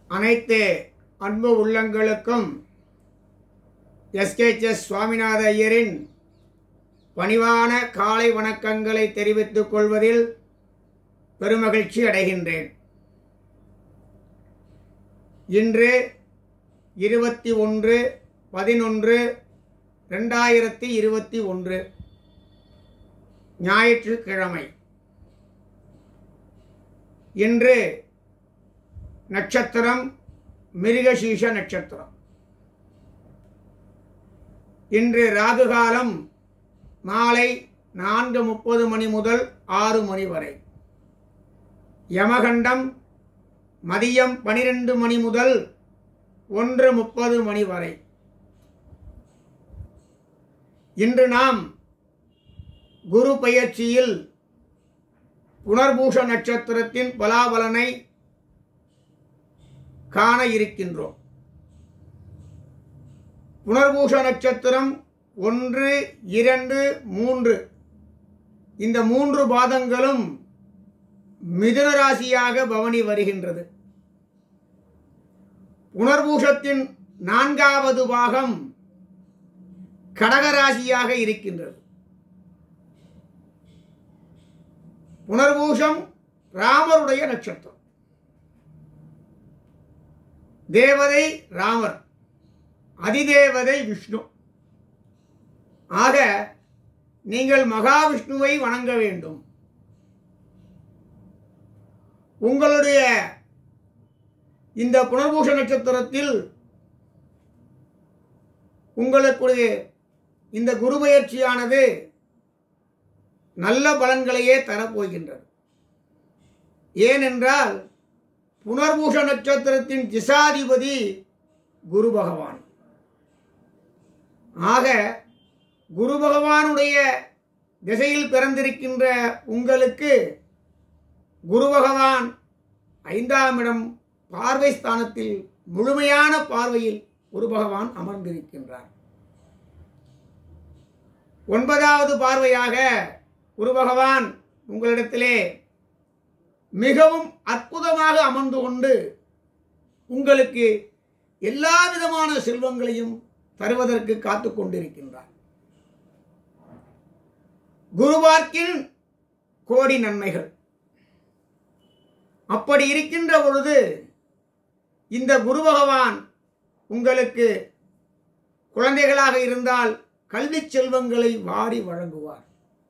அனைத்து அன்பு உள்ளங்களுக்கும் எஸ்கேஎஸ் சுவாமிநாத ஐயரின் பணிவான காலை வணக்கங்களை தெரிவித்துக் கொள்வதில் பெருமகிழ்ச்சி அடைகின்றேன் இன்று இருபத்தி ஒன்று பதினொன்று ரெண்டாயிரத்தி இருபத்தி ஒன்று ஞாயிற்றுக்கிழமை இன்று நட்சத்திரம் மிருகசீஷ நட்சத்திரம் இன்று ராகு காலம் மாலை நான்கு முப்பது மணி முதல் ஆறு மணி வரை யமகண்டம் மதியம் பனிரெண்டு மணி முதல் ஒன்று முப்பது மணி வரை இன்று நாம் குரு பயிற்சியில் புனர்பூஷ நட்சத்திரத்தின் பலாபலனை காண இருக்கின்றோம் புனர்பூஷ நட்சத்திரம் ஒன்று இரண்டு மூன்று இந்த மூன்று பாதங்களும் மிதுன ராசியாக பவனி வருகின்றது புனர்பூஷத்தின் நான்காவது பாகம் கடகராசியாக இருக்கின்றது புனர்பூஷம் ராமருடைய நட்சத்திரம் தேவதை ராமர் அதிதேவதை விஷ்ணு ஆக நீங்கள் மகாவிஷ்ணுவை வணங்க வேண்டும் உங்களுடைய இந்த புனர்பூஷ நட்சத்திரத்தில் உங்களுக்கு இந்த குரு பயிற்சியானது நல்ல பலன்களையே தரப்போகின்றது ஏனென்றால் புனர்பூஷ நட்சத்திரத்தின் திசாதிபதி குரு பகவான் ஆக குரு பகவானுடைய திசையில் பிறந்திருக்கின்ற உங்களுக்கு குரு பகவான் ஐந்தாம் இடம் பார்வை ஸ்தானத்தில் முழுமையான பார்வையில் குரு பகவான் அமர்ந்திருக்கின்றார் ஒன்பதாவது பார்வையாக குரு பகவான் உங்களிடத்திலே மிகவும் அற்புதமாக அமர்ந்து கொண்டு உங்களுக்கு எல்லா விதமான செல்வங்களையும் தருவதற்கு காத்து கொண்டிருக்கின்றார் குருவாக்கின் கோடி நன்மைகள் அப்படி இருக்கின்ற பொழுது இந்த குரு பகவான் உங்களுக்கு குழந்தைகளாக இருந்தால் கல்வி செல்வங்களை வாரி வழங்குவார்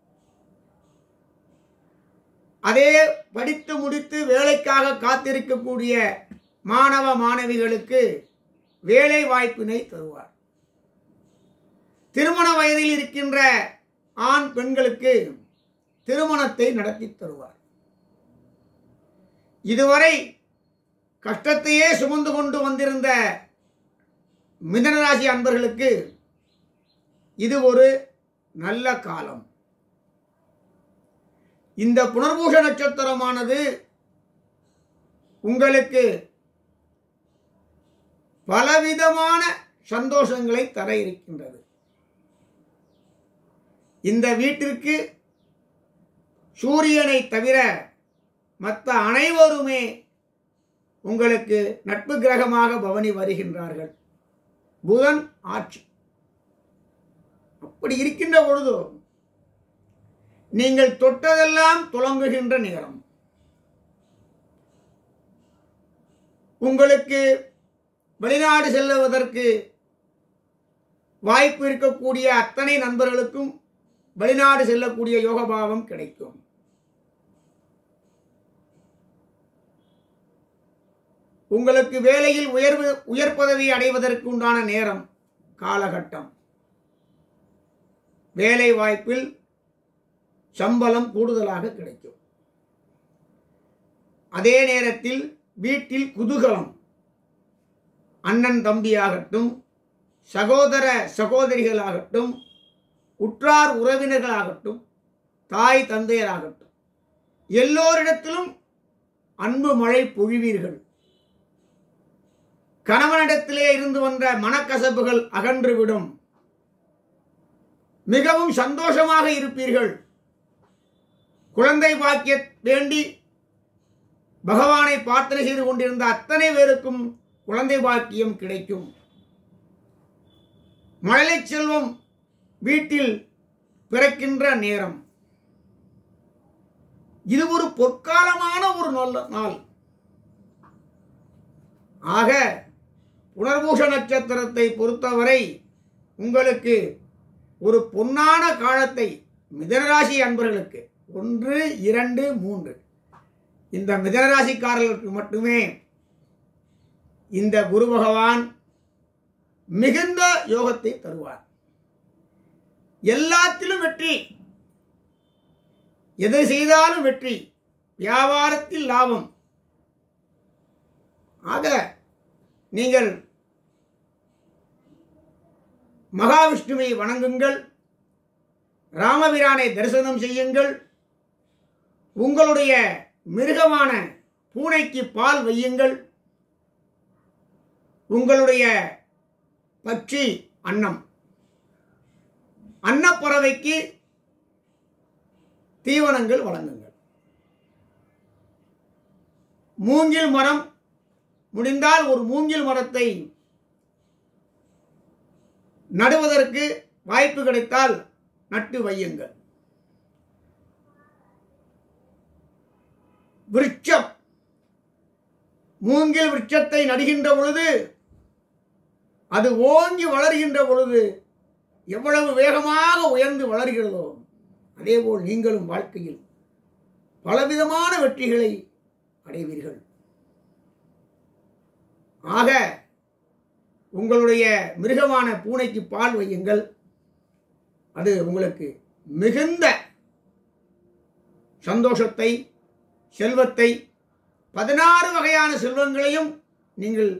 அதே படித்து முடித்து வேலைக்காக காத்திருக்கக்கூடிய மாணவ மாணவிகளுக்கு வேலை வாய்ப்பினை தருவார் திருமண வயதில் இருக்கின்ற ஆண் பெண்களுக்கு திருமணத்தை நடத்தி தருவார் இதுவரை கஷ்டத்தையே சுமந்து கொண்டு வந்திருந்த மிதனராசி அன்பர்களுக்கு இது ஒரு நல்ல காலம் இந்த புனர்பூஷ நட்சத்திரமானது உங்களுக்கு பலவிதமான சந்தோஷங்களை தர இருக்கின்றது இந்த வீட்டிற்கு சூரியனை தவிர மற்ற அனைவருமே உங்களுக்கு நட்பு கிரகமாக பவனி வருகின்றார்கள் புதன் ஆட்சி அப்படி இருக்கின்ற பொழுது நீங்கள் தொட்டதெல்லாம் துலங்குகின்ற நேரம் உங்களுக்கு வெளிநாடு செல்லுவதற்கு வாய்ப்பு இருக்கக்கூடிய அத்தனை நண்பர்களுக்கும் வெளிநாடு செல்லக்கூடிய யோகபாவம் கிடைக்கும் உங்களுக்கு வேலையில் உயர்வு உயர் பதவி அடைவதற்கு உண்டான நேரம் காலகட்டம் வேலை வாய்ப்பில் சம்பளம் கூடுதலாக கிடைக்கும் அதே நேரத்தில் வீட்டில் குதூகலம் அண்ணன் தம்பியாகட்டும் சகோதர சகோதரிகளாகட்டும் உற்றார் உறவினர்களாகட்டும் தாய் தந்தையராகட்டும் எல்லோரிடத்திலும் அன்பு மழை பொழிவீர்கள் கணவனிடத்திலே இருந்து வந்த மனக்கசப்புகள் அகன்றுவிடும் மிகவும் சந்தோஷமாக இருப்பீர்கள் குழந்தை பாக்கிய வேண்டி பகவானை பிரார்த்தனை செய்து கொண்டிருந்த அத்தனை பேருக்கும் குழந்தை பாக்கியம் கிடைக்கும் மழலை செல்வம் வீட்டில் பிறக்கின்ற நேரம் இது ஒரு பொற்காலமான ஒரு நல்ல நாள் ஆக புனர்பூஷ நட்சத்திரத்தை பொறுத்தவரை உங்களுக்கு ஒரு பொன்னான காலத்தை மிதனராசி அன்பர்களுக்கு ஒன்று இரண்டு மூன்று இந்த மிதனராசிக்காரர்களுக்கு மட்டுமே இந்த குரு பகவான் மிகுந்த யோகத்தை தருவார் எல்லாத்திலும் வெற்றி எதை செய்தாலும் வெற்றி வியாபாரத்தில் லாபம் ஆக நீங்கள் மகாவிஷ்ணுவை வணங்குங்கள் ராமபிரானை தரிசனம் செய்யுங்கள் உங்களுடைய மிருகமான பூனைக்கு பால் வையுங்கள் உங்களுடைய பட்சி அன்னம் அன்னப்பறவைக்கு தீவனங்கள் வழங்குங்கள் மூங்கில் மரம் முடிந்தால் ஒரு மூங்கில் மரத்தை நடுவதற்கு வாய்ப்பு கிடைத்தால் நட்டு வையுங்கள் விருட்சம் மூங்கில் விருட்சத்தை நடுகின்ற பொழுது அது ஓங்கி வளர்கின்ற பொழுது எவ்வளவு வேகமாக உயர்ந்து வளர்கிறதோ அதேபோல் நீங்களும் வாழ்க்கையில் பலவிதமான வெற்றிகளை அடைவீர்கள் ஆக உங்களுடைய மிருகமான பூனைக்கு பால் வையுங்கள் அது உங்களுக்கு மிகுந்த சந்தோஷத்தை செல்வத்தை பதினாறு வகையான செல்வங்களையும் நீங்கள்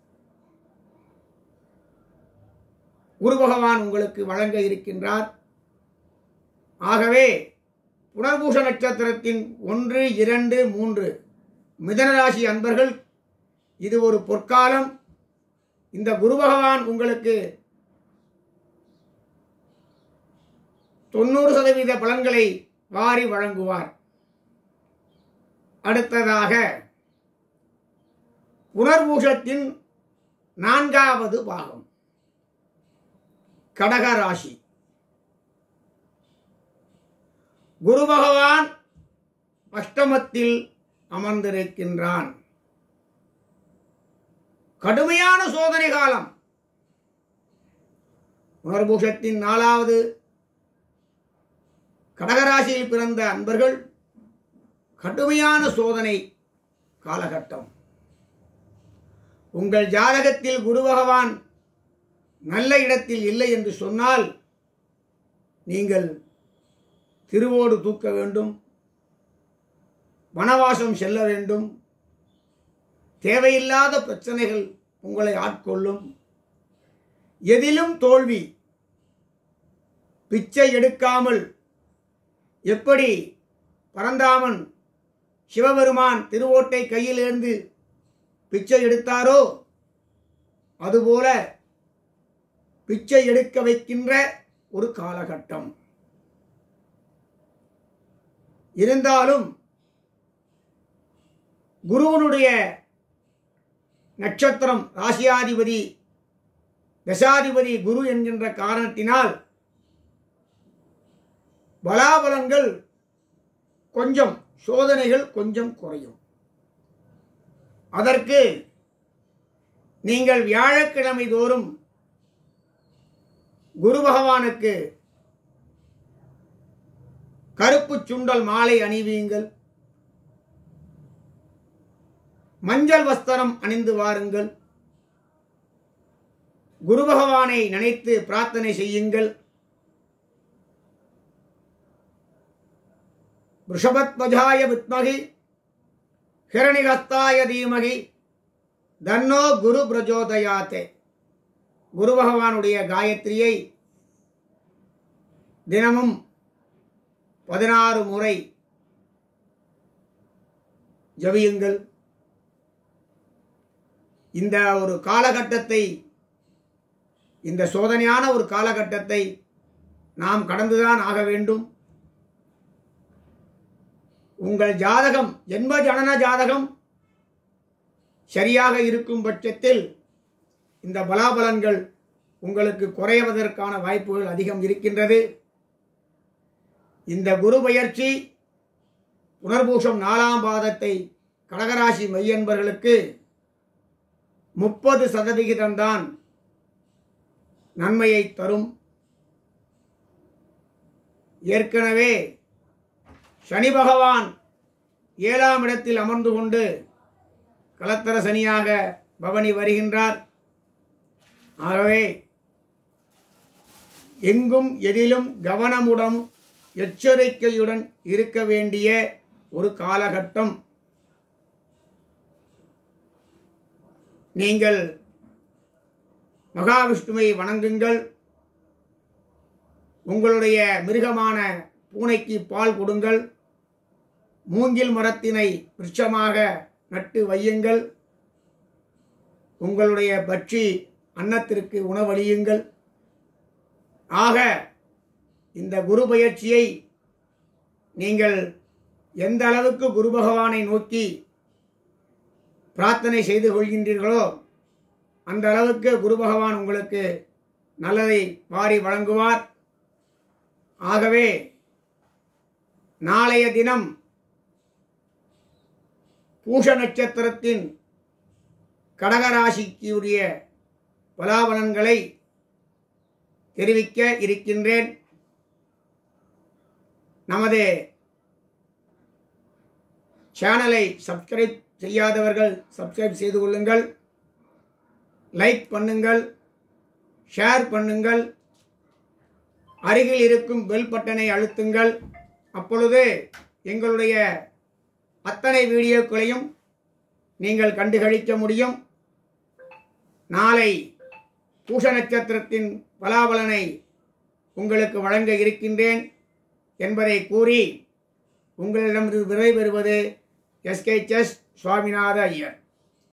குரு பகவான் உங்களுக்கு வழங்க இருக்கின்றார் ஆகவே புனர்பூஷ நட்சத்திரத்தின் ஒன்று இரண்டு மூன்று மிதனராசி அன்பர்கள் இது ஒரு பொற்காலம் இந்த குரு பகவான் உங்களுக்கு தொண்ணூறு சதவீத பலன்களை வாரி வழங்குவார் அடுத்ததாக புனர்பூஷத்தின் நான்காவது பாகம் கடகராசி குரு பகவான் அஷ்டமத்தில் அமர்ந்திருக்கின்றான் கடுமையான சோதனை காலம் புனர்பூஷத்தின் நாலாவது கடகராசியில் பிறந்த அன்பர்கள் கடுமையான சோதனை காலகட்டம் உங்கள் ஜாதகத்தில் குரு பகவான் நல்ல இடத்தில் இல்லை என்று சொன்னால் நீங்கள் திருவோடு தூக்க வேண்டும் வனவாசம் செல்ல வேண்டும் தேவையில்லாத பிரச்சனைகள் உங்களை ஆட்கொள்ளும் எதிலும் தோல்வி பிச்சை எடுக்காமல் எப்படி பரந்தாமன் சிவபெருமான் திருவோட்டை கையிலிருந்து பிச்சை எடுத்தாரோ அதுபோல பிச்சை எடுக்க வைக்கின்ற ஒரு காலகட்டம் இருந்தாலும் குருவனுடைய நட்சத்திரம் ராசியாதிபதி தசாதிபதி குரு என்கின்ற காரணத்தினால் பலாபலங்கள் கொஞ்சம் சோதனைகள் கொஞ்சம் குறையும் அதற்கு நீங்கள் வியாழக்கிழமை தோறும் குரு பகவானுக்கு கருப்பு சுண்டல் மாலை அணிவியுங்கள் மஞ்சள் வஸ்திரம் அணிந்து வாருங்கள் குரு பகவானை நினைத்து பிரார்த்தனை செய்யுங்கள் ரிஷபத்வஜாய வித்மகி ஹிரணிகஸ்தாய தீமகி தன்னோ குரு பிரஜோதயாத்தே குரு பகவானுடைய காயத்ரியை தினமும் பதினாறு முறை ஜபியுங்கள் இந்த ஒரு காலகட்டத்தை இந்த சோதனையான ஒரு காலகட்டத்தை நாம் கடந்துதான் ஆக வேண்டும் உங்கள் ஜாதகம் ஜென்ம ஜனன ஜாதகம் சரியாக இருக்கும் பட்சத்தில் இந்த பலாபலன்கள் உங்களுக்கு குறைவதற்கான வாய்ப்புகள் அதிகம் இருக்கின்றது இந்த குரு பயிற்சி புனர்பூஷம் நாலாம் பாதத்தை கடகராசி மையன்பர்களுக்கு முப்பது சதவிகிதம்தான் நன்மையை தரும் ஏற்கனவே சனி பகவான் ஏழாம் இடத்தில் அமர்ந்து கொண்டு கலத்தர சனியாக பவனி வருகின்றார் ஆகவே எங்கும் எதிலும் கவனமுடன் எச்சரிக்கையுடன் இருக்க வேண்டிய ஒரு காலகட்டம் நீங்கள் மகாவிஷ்ணுவை வணங்குங்கள் உங்களுடைய மிருகமான பூனைக்கு பால் கொடுங்கள் மூங்கில் மரத்தினை விருட்சமாக நட்டு வையுங்கள் உங்களுடைய பட்சி அன்னத்திற்கு உணவளியுங்கள் ஆக இந்த குரு பயிற்சியை நீங்கள் எந்த அளவுக்கு குரு பகவானை நோக்கி பிரார்த்தனை செய்து கொள்கின்றீர்களோ அந்த அளவுக்கு குரு பகவான் உங்களுக்கு நல்லதை வாரி வழங்குவார் ஆகவே நாளைய தினம் பூஷ நட்சத்திரத்தின் கடகராசிக்கு உரிய பலாபலன்களை தெரிவிக்க இருக்கின்றேன் நமது சேனலை சப்ஸ்கிரைப் செய்யாதவர்கள் சப்ஸ்கிரைப் செய்து கொள்ளுங்கள் லைக் பண்ணுங்கள் ஷேர் பண்ணுங்கள் அருகில் இருக்கும் பெல் பட்டனை அழுத்துங்கள் அப்பொழுது எங்களுடைய அத்தனை வீடியோக்களையும் நீங்கள் கண்டுகளிக்க முடியும் நாளை பூஷ நட்சத்திரத்தின் பலாபலனை உங்களுக்கு வழங்க இருக்கின்றேன் என்பதை கூறி உங்களிடமிருந்து விடைபெறுவது எஸ்கே செஸ் சுவாமிநாத ஐயர்